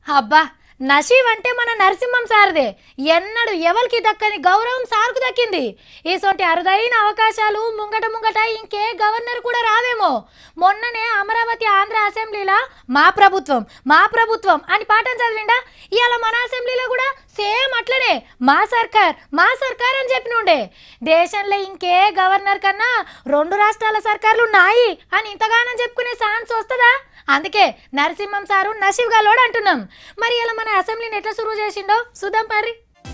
అబ్బా నషీవ్ అంటే మన నరసింహం సార్దే ఎన్నడు ఎవరికి దక్కని గౌరవం సార్కు దక్కింది ఈసొంటి అరుదైన అవకాశాలు ముంగట ముంగట ఇంకే గవర్నర్ కూడా రావేమో మొన్ననే అమరావతి ఆంధ్ర అసెంబ్లీలో మా ప్రభుత్వం మా ప్రభుత్వం అని పాఠం చదివిండా ఇవాళ మన అసెంబ్లీలో కూడా సేమ్ అట్లనే మా సర్కార్ మా సర్కార్ అని చెప్పినుండే దేశంలో ఇంకే గవర్నర్ కన్నా రెండు రాష్ట్రాల సర్కార్లు ఉన్నాయి అని ఇంతగానం చెప్పుకునే ఛాన్స్ వస్తుందా అందుకే నరసింహం సారు నసీబ్ గలోడ్ అంటున్నాం మరి ఇలా మన అసెంబ్లీని ఎట్లా సురువు చేసిండో చూద్దాం పారి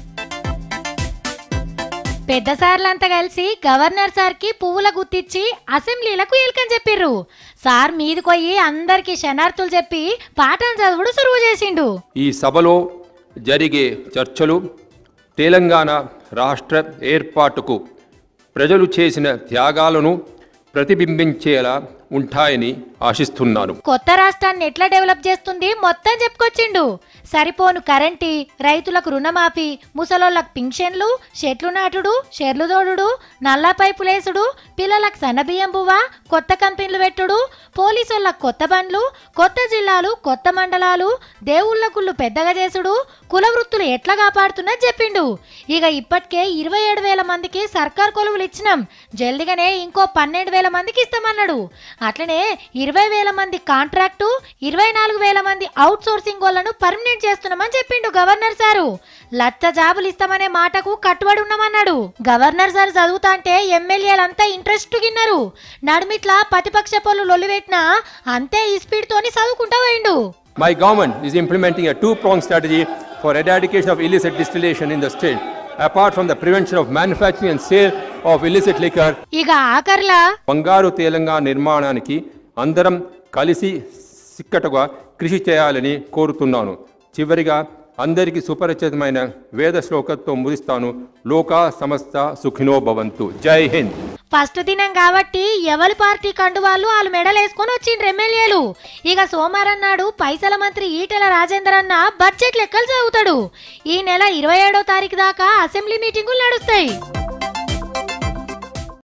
పెద్ద సార్లంతా కలిసి గవర్నర్ సార్కి పువ్వుల గుర్తిచ్చి అసెంబ్లీలకు ఎల్కని చెప్పిర్రు సార్ మీది పోయి అందరికి శనార్థులు చెప్పి పాఠం చదువుడు సురువు చేసిండు ఈ సభలో జరిగే చర్చలు తెలంగాణ రాష్ట్ర ఏర్పాటుకు ప్రజలు చేసిన త్యాగాలను ప్రతిబింబించేలా ఉంటాయని ఆశిస్తున్నాను కొత్త రాష్ట్రాన్ని ఎట్లా డెవలప్ చేస్తుంది మొత్తం చెప్పుకొచ్చిండు సరిపోను కరెంటీ రైతులకు రుణమాఫీ ముసలోళ్ళకు పింఛన్లు చెట్లు నాటుడు షెర్లు తోడుడు నల్ల పైపులేసుడు పిల్లలకు సన్నబియ్యం బువ్వ కొత్త కంపెనీలు పెట్టుడు పోలీసులకు కొత్త బండ్లు కొత్త జిల్లాలు కొత్త మండలాలు దేవుళ్ళ గుళ్ళు పెద్దగా చేసుడు కుల వృత్తులు ఎట్లా కాపాడుతున్నది చెప్పిండు ఇక ఇప్పటికే ఇరవై ఏడు వేల మందికి సర్కార్ కొలువులు ఇచ్చినాం జల్దిగానే ఇంకో పన్నెండు వేల మందికి ఇస్తామన్నాడు అట్లనే ఇరవై వేల మంది కాంట్రాక్టు ఇరవై నాలుగు వేల మంది అవుట్ సోర్సింగ్ వాళ్ళను పర్మనెంట్ చేస్తున్నామని చెప్పిండు గవర్నర్ సారు లచ్చ జాబులు ఇస్తామనే మాటకు కట్టుబడి ఉన్నామన్నాడు గవర్నర్ సార్ చదువుతా అంటే ఎమ్మెల్యేలంతా ఇంట్రెస్ట్ గిన్నారు నడుమిట్లా ప్రతిపక్ష పనులు లొల్లిపెట్టినా అంతే ఈ స్పీడ్ తోని చదువుకుంటా పోయిండు My government is implementing a two-pronged strategy for eradication of illicit distillation in the state. Apart from the prevention of manufacturing and sale of illicit liquor, ఇక ఆఖర్లా బంగారు తెలంగాణ నిర్మాణానికి అందరం కలిసి సిక్కటగా కృషి చేయాలని కోరుతున్నాను చివరిగా అందరికీ సుపరిచితమైన వేద శ్లోకంతో ముగిస్తాను లోకా సమస్త సుఖినో భవంతు జై హింద్ ఫస్ట్ దినం కాబట్టి ఎవరి పార్టీ కండువాళ్ళు వాళ్ళు మెడలు వేసుకొని వచ్చిండ్రు ఎమ్మెల్యేలు ఇక సోమవారం నాడు పైసల మంత్రి ఈటెల రాజేందర్ అన్న బడ్జెట్ లెక్కలు చదువుతాడు ఈ నెల ఇరవై ఏడో తారీఖు దాకా అసెంబ్లీ మీటింగులు నడుస్తాయి